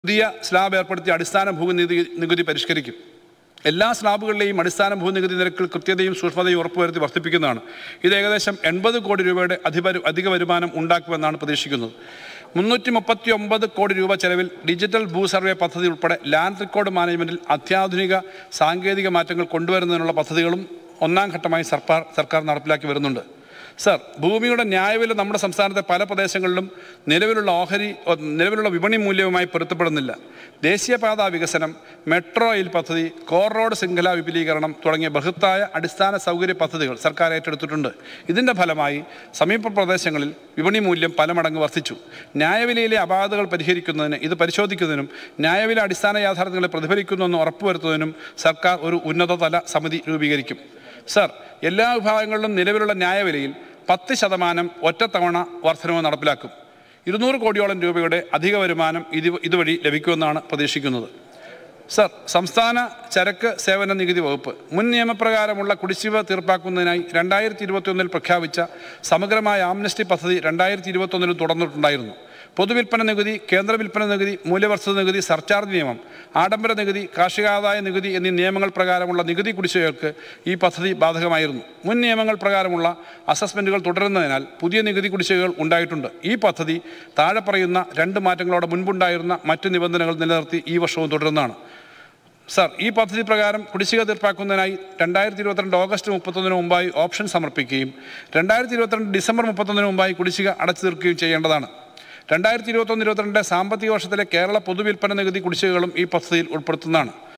പുതിയ സ്ലാബ് ഏർപ്പെടുത്തിയ അടിസ്ഥാന ഭൂനികുതി നികുതി പരിഷ്കരിക്കും എല്ലാ സ്ലാബുകളിലെയും അടിസ്ഥാന ഭൂനികുതി നിരക്കിൽ കൃത്യതയും സൂക്ഷ്മതയും ഉറപ്പുവരുത്തി വർദ്ധിപ്പിക്കുന്നതാണ് ഇത് ഏകദേശം എൺപത് കോടി രൂപയുടെ അധിപ അധിക വരുമാനം ഉണ്ടാക്കുമെന്നാണ് പ്രതീക്ഷിക്കുന്നത് മുന്നൂറ്റി മുപ്പത്തി ഒമ്പത് കോടി രൂപ ചെലവിൽ ഡിജിറ്റൽ ഭൂ സർവേ പദ്ധതി ഉൾപ്പെടെ ലാൻഡ് റെക്കോർഡ് മാനേജ്മെന്റിൽ അത്യാധുനിക സാങ്കേതിക മാറ്റങ്ങൾ കൊണ്ടുവരുന്നതിനുള്ള പദ്ധതികളും ഒന്നാം ഘട്ടമായി സർക്കാർ സർക്കാർ നടപ്പിലാക്കി വരുന്നുണ്ട് സർ ഭൂമിയുടെ ന്യായവില നമ്മുടെ സംസ്ഥാനത്തെ പല പ്രദേശങ്ങളിലും നിലവിലുള്ള ഓഹരി ഒ- നിലവിലുള്ള വിപണി മൂല്യവുമായി പൊരുത്തപ്പെടുന്നില്ല ദേശീയപാതാ വികസനം മെട്രോ റെയിൽ പദ്ധതി കോർ റോഡ് ശൃംഖല വിപുലീകരണം തുടങ്ങിയ ബൃഹത്തായ അടിസ്ഥാന സൗകര്യ പദ്ധതികൾ സർക്കാർ ഏറ്റെടുത്തിട്ടുണ്ട് ഇതിൻ്റെ ഫലമായി സമീപ പ്രദേശങ്ങളിൽ വിപണി മൂല്യം പല മടങ്ങ് വർദ്ധിച്ചു ന്യായവിലയിലെ അപാകതകൾ പരിഹരിക്കുന്നതിന് ഇത് പരിശോധിക്കുന്നതിനും ന്യായവില അടിസ്ഥാന യാഥാർത്ഥ്യങ്ങളെ പ്രതിഫലിക്കുന്നുവെന്ന് ഉറപ്പുവരുത്തുന്നതിനും സർക്കാർ ഒരു ഉന്നതതല സമിതി രൂപീകരിക്കും സർ എല്ലാ വിഭാഗങ്ങളിലും നിലവിലുള്ള ന്യായവിലയിൽ പത്ത് ശതമാനം ഒറ്റത്തവണ വർധനവ് നടപ്പിലാക്കും ഇരുന്നൂറ് കോടിയോളം രൂപയുടെ അധിക വരുമാനം ഇത് ഇതുവഴി ലഭിക്കുമെന്നാണ് പ്രതീക്ഷിക്കുന്നത് സർ സംസ്ഥാന ചരക്ക് സേവന നികുതി വകുപ്പ് മുൻ നിയമപ്രകാരമുള്ള കുടിശ്ശിക തീർപ്പാക്കുന്നതിനായി രണ്ടായിരത്തി ഇരുപത്തിയൊന്നിൽ പ്രഖ്യാപിച്ച സമഗ്രമായ ആംനസ്റ്റി പദ്ധതി രണ്ടായിരത്തി ഇരുപത്തൊന്നിലും തുടർന്നിട്ടുണ്ടായിരുന്നു പൊതുവിൽപ്പന നികുതി കേന്ദ്ര വിൽപ്പന നികുതി മൂല്യവർദ്ധിത നികുതി സർചാർജ് നിയമം ആഡംബര നികുതി കാർഷികാദായ നികുതി എന്നീ നിയമങ്ങൾ പ്രകാരമുള്ള നികുതി കുടിശ്ശികകൾക്ക് ഈ പദ്ധതി ബാധകമായിരുന്നു മുൻ നിയമങ്ങൾ പ്രകാരമുള്ള അസസ്മെൻറ്റുകൾ തുടരുന്നതിനാൽ പുതിയ നികുതി കുടിശ്ശികകൾ ഉണ്ടായിട്ടുണ്ട് ഈ പദ്ധതി താഴെ പറയുന്ന രണ്ട് മാറ്റങ്ങളോടെ മുൻപുണ്ടായിരുന്ന മറ്റ് നിബന്ധനകൾ നിലനിർത്തി ഈ വർഷവും തുടരുന്നതാണ് സർ ഈ പദ്ധതി പ്രകാരം കുടിശ്ശിക തീർപ്പാക്കുന്നതിനായി രണ്ടായിരത്തി ഇരുപത്തിരണ്ട് ഓഗസ്റ്റ് മുപ്പത്തൊന്നിന് മുമ്പായി ഓപ്ഷൻ സമർപ്പിക്കുകയും രണ്ടായിരത്തി ഇരുപത്തിരണ്ട് ഡിസംബർ മുപ്പത്തൊന്നിന് മുമ്പായി കുടിശ്ശിക അടച്ചു തീർക്കുകയും ചെയ്യേണ്ടതാണ് രണ്ടായിരത്തി ഇരുപത്തൊന്ന് ഇരുപത്തിരണ്ട് സാമ്പത്തിക വർഷത്തിലെ കേരള പൊതുവിൽപ്പന നികുതി കുടിശ്ശികകളും ഈ പദ്ധതിയിൽ ഉൾപ്പെടുത്തുന്നതാണ്